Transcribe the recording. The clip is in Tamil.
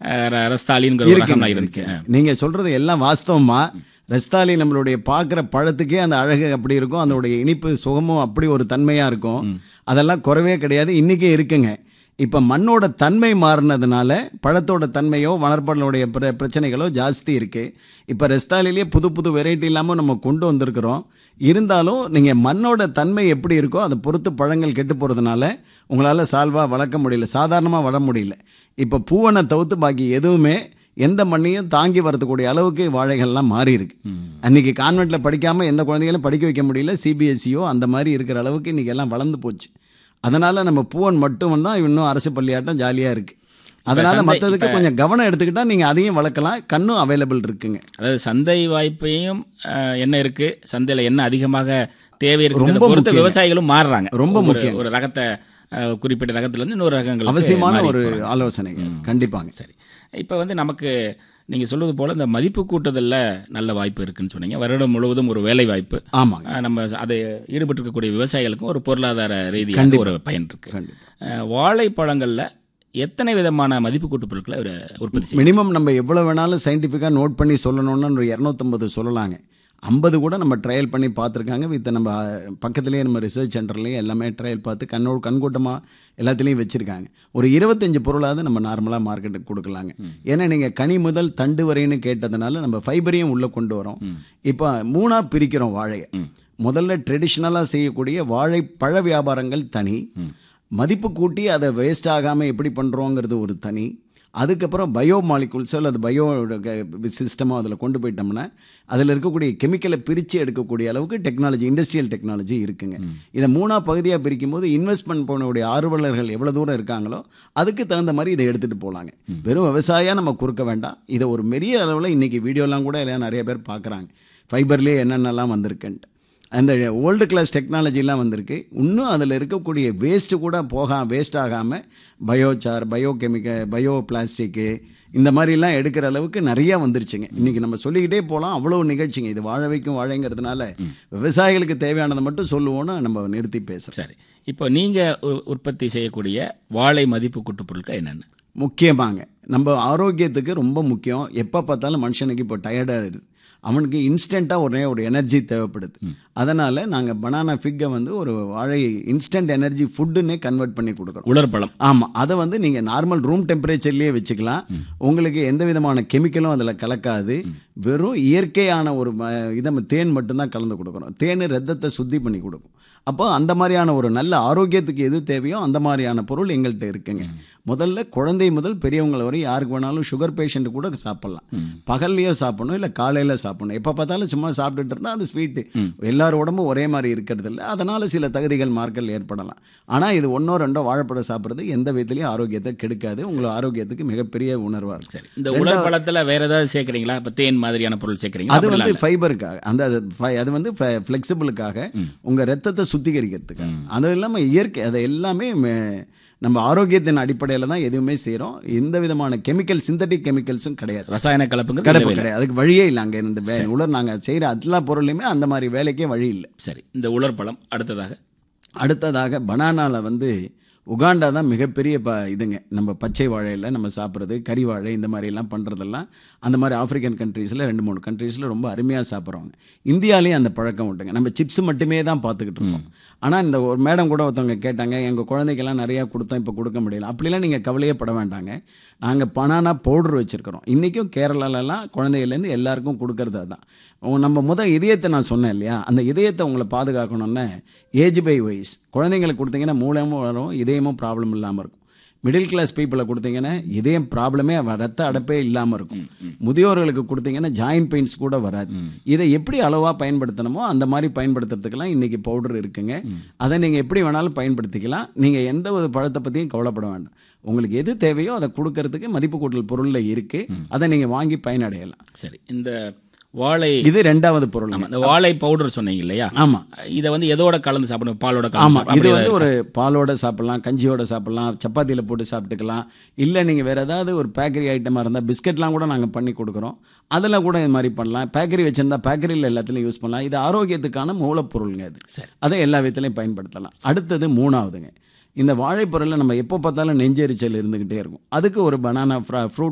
அஹ், ர- ரஸ்தாலிங்கிற ஒரு ரகம்லாம் இருக்குங்க, இருந்துச்சு இருக்குங்க. நீங்க சொல்றது எல்லாம் வாஸ்தவமா ரஸ்தாலி நம்மளுடைய பார்க்குற பழத்துக்கே அந்த அழகு அப்படி இருக்கும் அதனுடைய இனிப்பு சுகமும் அப்படி ஒரு தன்மையா இருக்கும் அதெல்லாம் குறவே கிடையாது இன்னைக்கே இருக்குங்க இப்போ மண்ணோட தன்மை மாறினதுனால பழத்தோட தன்மையோ வளர்ப்படனுடைய பிர பிரச்சனைகளோ ஜாஸ்தி இருக்கு இப்போ ரெஸ்தாலிலேயே புது புது வெரைட்டி இல்லாமல் நம்ம கொண்டு வந்திருக்கிறோம் இருந்தாலும் நீங்கள் மண்ணோட தன்மை எப்படி இருக்கோ அதை பொறுத்து பழங்கள் கெட்டு போகிறதுனால உங்களால் சால்வாக வளர்க்க முடியல சாதாரணமாக வளர முடியல இப்போ பூவனை தவிர்த்து பாக்கி எதுவுமே எந்த மண்ணையும் தாங்கி வரதுக்கூடிய அளவுக்கு வாழைகள்லாம் மாறி இருக்கு அன்னைக்கு கான்வெண்ட்ல படிக்காம எந்த குழந்தைகளும் படிக்க வைக்க முடியல சிபிஎஸ்சியோ அந்த மாதிரி இருக்கிற அளவுக்கு இன்னைக்கு எல்லாம் வளர்ந்து போச்சு அதனால நம்ம பூவன் மட்டும் தான் இன்னும் அரசு பள்ளியாட்டம் ஜாலியா இருக்கு அதனால சந்தை- மற்றதுக்கு கொஞ்சம் கவனம் எடுத்துக்கிட்டா நீங்க அதையும் வளர்க்கலாம் கண்ணும் அவைலபிள் இருக்குங்க அதாவது சந்தை வாய்ப்பையும் அஹ், என்ன இருக்கு சந்தையில என்ன அதிகமாக தேவை ரொம்ப இருக்கு பொறுத்து முக்கியம். விவசாயிகளும் மாறுறாங்க ரொம்ப ஒரு- முக்கியம். ஒரு ரகத்தை அஹ், குறிப்பிட்ட ரகத்துல இருந்து இன்னொரு ரகங்கள் அவசியமான ஒரு ஆலோசனைங்க கண்டிப்பாங்க சரி இப்போ வந்து நமக்கு நீங்கள் சொல்வது போல இந்த மதிப்பு கூட்டுதல்ல நல்ல வாய்ப்பு இருக்குன்னு சொன்னீங்க வருடம் முழுவதும் ஒரு வேலை வாய்ப்பு ஆமாங்க அஹ், நம்ம அதை ஈடுபட்டிருக்கக்கூடிய விவசாயிகளுக்கும் ஒரு பொருளாதார ரீதியாக கண்டிப்பா. ஒரு பயன் இருக்கு கண்டிப்பா அஹ், வாழைப்பழங்கள்ல எத்தனை விதமான மதிப்பு கூட்டு பொருட்களை ஒரு உற்பத்தி செய்யும் மினிமம் நம்ம எவ்வளோ வேணாலும் சயின்டிஃபிக்காக நோட் பண்ணி சொல்லணும்னு ஒரு இரநூத்தம்பது சொல்லலாங்க ஐம்பது கூட நம்ம ட்ரையல் பண்ணி பார்த்துருக்காங்க வித் நம்ம அஹ், பக்கத்துலேயே நம்ம ரிசர்ச் சென்டர்லேயும் எல்லாமே ட்ரையல் பார்த்து கண்ணோடு கண்கூட்டமாக எல்லாத்துலேயும் வச்சுருக்காங்க ஒரு இருபத்தஞ்சு பொருளாவது நம்ம நார்மலாக மார்க்கெட்டுக்கு கொடுக்கலாங்க ஏன்னா நீங்கள் கனி முதல் தண்டு வரைன்னு கேட்டதுனால நம்ம ஃபைபரையும் உள்ளே கொண்டு வரோம் இப்போ மூணாக பிரிக்கிறோம் வாழையை முதல்ல ட்ரெடிஷ்னலாக செய்யக்கூடிய வாழை பழ வியாபாரங்கள் தனி மதிப்பு கூட்டி அதை வேஸ்ட் ஆகாமல் எப்படி பண்ணுறோங்கிறது ஒரு தனி அதுக்கப்புறம் பயோ மாலிகுல்ஸோ அல்லது பயோ சிஸ்டமோ அதில் கொண்டு போயிட்டோம்னா அதில் இருக்கக்கூடிய கெமிக்கலை பிரித்து எடுக்கக்கூடிய அளவுக்கு டெக்னாலஜி இண்டஸ்ட்ரியல் டெக்னாலஜி இருக்குங்க இதை மூணா பகுதியாக பிரிக்கும் போது இன்வெஸ்ட்மெண்ட் போனவுடைய ஆர்வலர்கள் எவ்வளோ தூரம் இருக்காங்களோ அதுக்கு தகுந்த மாதிரி இதை எடுத்துகிட்டு போகலாங்க வெறும் விவசாயம் நம்ம குறுக்க வேண்டாம் இதை ஒரு பெரிய அளவில் இன்றைக்கி வீடியோலாம் கூட எல்லாம் நிறைய பேர் பார்க்குறாங்க ஃபைபர்லேயே என்னென்னலாம் வந்திருக்குன்ட்டு அந்த ஓல்டு கிளாஸ் டெக்னாலஜிலாம் வந்திருக்கு இன்னும் அதில் இருக்கக்கூடிய வேஸ்ட்டு கூட போகா வேஸ்ட் ஆகாமல் biochar bio chemical bio plastic இந்த மாதிரிலாம் எடுக்கிற அளவுக்கு நிறையா வந்துருச்சுங்க இன்றைக்கி நம்ம சொல்லிக்கிட்டே போகலாம் அவ்வளோ நிகழ்ச்சிங்க இது வாழ வைக்கும் வாழைங்கிறதுனால விவசாயிகளுக்கு தேவையானதை மட்டும் சொல்லுவோன்னு நம்ம நிறுத்தி பேசுகிறோம் சரி இப்போ நீங்கள் உற்பத்தி செய்யக்கூடிய வாழை மதிப்பு கூட்டு பொருட்கள் என்னென்ன முக்கியமாங்க நம்ம ஆரோக்கியத்துக்கு ரொம்ப முக்கியம் எப்போ பார்த்தாலும் மனுஷனுக்கு இப்போ டயர்டாக அவனுக்கு இன்ஸ்டண்ட்டாக உடனே ஒரு எனர்ஜி தேவைப்படுது அதனால் நாங்கள் பனானா ஃபிக்கை வந்து ஒரு வாழை இன்ஸ்டன்ட் எனர்ஜி ஃபுட்டுன்னே கன்வெர்ட் பண்ணி கொடுக்குறோம் உலர்பழம் ஆமாம் அதை வந்து நீங்கள் நார்மல் ரூம் டெம்பரேச்சர்லேயே வச்சுக்கலாம் உங்களுக்கு எந்த விதமான கெமிக்கலும் அதில் கலக்காது வெறும் இயற்கையான ஒரு ம- இதை ம- தேன் மட்டும்தான் கலந்து கொடுக்குறோம் தேன் ரத்தத்தை சுத்தி பண்ணி கொடுக்கும் அப்போ அந்த மாதிரியான ஒரு நல்ல ஆரோக்கியத்துக்கு எது தேவையோ அந்த மாதிரியான பொருள் எங்கள்கிட்ட இருக்குங்க முதல்ல குழந்தை முதல் பெரியவங்க வரை யாருக்கு வேணாலும் சுகர் பேஷண்ட் கூட சாப்பிட்லாம் பகல்லையோ சாப்பிடணும் இல்லை காலையில் சாப்பிடணும் எப்போ பார்த்தாலும் சும்மா சாப்பிட்டுட்டு இருந்தால் அது ஸ்வீட்டு எல்லார் உடம்பும் ஒரே மாதிரி இருக்கிறது இல்லை அதனால் சில தகுதிகள் மார்க்கள் ஏற்படலாம் ஆனால் இது ஒன்றோ ரெண்டோ வாழைப்பழம் சாப்பிட்றது எந்த விதத்துலையும் ஆரோக்கியத்தை கெடுக்காது உங்களை ஆரோக்கியத்துக்கு மிகப்பெரிய உணர்வாக இருக்கும் சரி இந்த உலர்பழத்தில் வேற ஏதாவது சேர்க்குறீங்களா இப்போ தேன் மாதிரியான பொருள் சேர்க்குறீங்களா அது அப்படிலாம் வந்து ஃபைபருக்காக அந்த அது fi- அது வந்து ஃப்ளெக்சிபிளுக்காக உங்கள் ரத்தத்தை சுத்திகரிக்கிறதுக்காக அது இல்லாமல் இயற்கை அதை எல்லாமே மே- நம்ம ஆரோக்கியத்தின் அடிப்படையில் தான் எதுவுமே செய்கிறோம் எந்த விதமான கெமிக்கல் சிந்தட்டிக் கெமிக்கல்ஸும் கிடையாது ரசாயன கலப்புங்கிறது கிடைப்பு இல்லவே இல்லை. கிடையாது அதுக்கு வழியே இல்லை அங்கே இந்த வே உலர் நாங்கள் செய்கிற எல்லா பொருளையுமே அந்த மாதிரி வேலைக்கே வழி இல்லை சரி இந்த உலர்பழம் அடுத்ததாக அடுத்ததாக பனானாவில் வந்து உகாண்டா தான் மிகப்பெரிய ப இதுங்க நம்ம பச்சை வாழையில் நம்ம சாப்பிட்றது கறி வாழை இந்த மாதிரிலாம் பண்ணுறதெல்லாம் அந்த மாதிரி ஆப்பிரிக்கன் கண்ட்ரீஸில் ரெண்டு மூணு கண்ட்ரீஸில் ரொம்ப அருமையாக சாப்பிட்றவங்க இந்தியாலேயும் அந்த பழக்கம் உண்டுங்க நம்ம சிப்ஸ் மட்டுமே தான் பார்த்துக்கிட்டு இருக்கோம் ஆனால் இந்த ஒரு மேடம் கூட ஒருத்தவங்க கேட்டாங்க எங்கள் குழந்தைக்கெல்லாம் நிறையா கொடுத்தோம் இப்போ கொடுக்க முடியல அப்படிலாம் நீங்கள் கவலையே பட வேண்டாங்க நாங்கள் பனானா பவுடர் வச்சுருக்கிறோம் இன்றைக்கும் கேரளாலலாம் குழந்தைகள்லேருந்து எல்லாருக்கும் கொடுக்கறது அதுதான் உங்க- நம்ம முத இதயத்தை நான் சொன்னேன் இல்லையா அந்த இதயத்தை உங்களை பாதுகாக்கணும்னா ஏஜ் பை வயஸ் குழந்தைங்களுக்கு கொடுத்தீங்கன்னா மூலமும் வரும் இதயமும் ப்ராப்ளம் இல்லாமல் இருக்கும் மிடில் கிளாஸ் பீப்புளை கொடுத்தீங்கன்னா இதயம் ப்ராப்ளமே ரத்த அடைப்பே இல்லாமல் இருக்கும் முதியோர்களுக்கு கொடுத்தீங்கன்னா ஜாயின்ட் பெயின்ஸ் கூட வராது இதை எப்படி அளவாக பயன்படுத்தணுமோ அந்த மாதிரி பயன்படுத்துறதுக்கெல்லாம் இன்னைக்கு பவுடர் இருக்குங்க அதை நீங்கள் எப்படி வேணாலும் பயன்படுத்திக்கலாம் நீங்கள் எந்த ஒரு பழத்தை பற்றியும் கவலைப்பட வேண்டாம் உங்களுக்கு எது தேவையோ அதை கொடுக்கறதுக்கு மதிப்பு கூட்டல் பொருளில் இருக்குது அதை நீங்கள் வாங்கி பயனடையலாம் சரி இந்த வாழை இது ரெண்டாவது பொருள் ஆமா, இந்த வாழை பவுடர் சொன்னீங்க இல்லையா ஆமாம் இதை வந்து எதோட கலந்து சாப்பிடணும் பாலோட கலந்து ஆமாம் சாப்பிடணும். இது அப்படி வந்து ஒரு பாலோட சாப்பிடலாம் கஞ்சியோட சாப்பிடலாம் சப்பாத்தியில் போட்டு சாப்பிட்டுக்கலாம் இல்லை நீங்கள் வேறு ஏதாவது ஒரு பேக்கரி ஐட்டமாக இருந்தால் பிஸ்கட்லாம் கூட நாங்கள் பண்ணி கொடுக்குறோம் அதில் கூட இது மாதிரி பண்ணலாம் பேக்கரி வச்சுருந்தா பேக்கரியில் எல்லாத்துலையும் யூஸ் பண்ணலாம் இது ஆரோக்கியத்துக்கான மூலப்பொருளுங்க அது சரி. அதை எல்லா விதத்துலையும் பயன்படுத்தலாம் அடுத்தது மூணாவதுங்க இந்த வாழைப்பொருளில் நம்ம எப்போ பார்த்தாலும் நெஞ்செரிச்சல் இருந்துக்கிட்டே இருக்கும் அதுக்கு ஒரு பனானா ஃப்ரூட்